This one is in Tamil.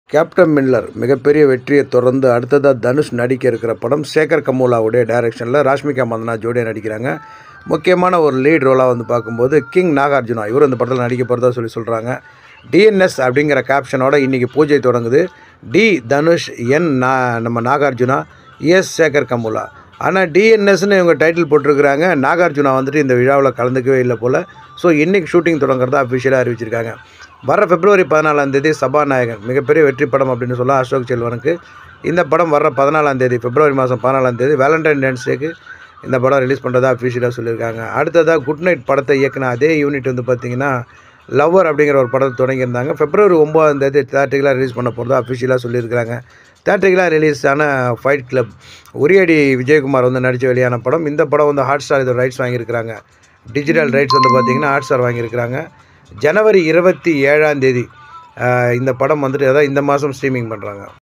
கேப்டன் மில்லர் மிகப்பெரிய வெற்றியை தொடர்ந்து அடுத்ததாக தனுஷ் நடிக்க இருக்கிற படம் சேகர் கமூலாவுடைய டைரக்ஷனில் ராஷ்மிகா மந்தனா ஜோடியாக நடிக்கிறாங்க முக்கியமான ஒரு லீட் ரோலாக வந்து பார்க்கும்போது கிங் நாகார்ஜுனா இவர் இந்த படத்தில் நடிக்க போகிறதா சொல்லி சொல்கிறாங்க டிஎன்எஸ் அப்படிங்கிற கேப்ஷனோட இன்றைக்கி பூஜை தொடங்குது டி தனுஷ் என் நா நம்ம நாகார்ஜுனா எஸ் சேகர் கமுலா ஆனால் டிஎன்எஸ்னு இவங்க டைட்டில் போட்டிருக்கிறாங்க நாகார்ஜுனா வந்துட்டு இந்த விழாவில் கலந்துக்கவே இல்லை போல் ஸோ இன்றைக்கி ஷூட்டிங் தொடங்குறதா அஃபிஷியலாக அறிவிச்சிருக்காங்க வர பிப்ரவரி பதினாலாம் தேதி சபாநாயகன் மிகப்பெரிய வெற்றி படம் அப்படின்னு சொல்ல அசோக் செல்வனுக்கு இந்த படம் வர பதினாலாம் தேதி பிப்ரவரி மாதம் பதினாலாம் தேதி வேலண்டைன் டேன்ஸுக்கு இந்த படம் ரிலீஸ் பண்ணுறதா அஃபிஷியலாக சொல்லியிருக்காங்க அடுத்ததாக குட் நைட் படத்தை இயக்குன அதே யூனிட் வந்து பார்த்திங்கன்னா லவ்வர் அப்படிங்கிற ஒரு படத்தை தொடங்கியிருந்தாங்க பிப்ரவரி ஒம்பதாம் தேதி தேட்டரிக்கலாக ரிலீஸ் பண்ண போகிறதா அஃபிஷியலாக சொல்லியிருக்காங்க தேட்டரிக்கலாக ரிலீஸ் ஆன ஃபைட் கிளப் உரியடி விஜயகுமார் வந்து நடித்த வெளியான படம் இந்த படம் வந்து ஹாட் ஸ்டார் இது ரைட்ஸ் வாங்கியிருக்கிறாங்க டிஜிட்டல் ரைட்ஸ் வந்து பார்த்திங்கன்னா ஹாட் ஸ்டார் வாங்கியிருக்கிறாங்க ஜனவரி இருபத்தி ஏழாம் தேதி ஆஹ் இந்த படம் வந்துட்டு அதான் இந்த மாதம் ஸ்ட்ரீமிங் பண்ணுறாங்க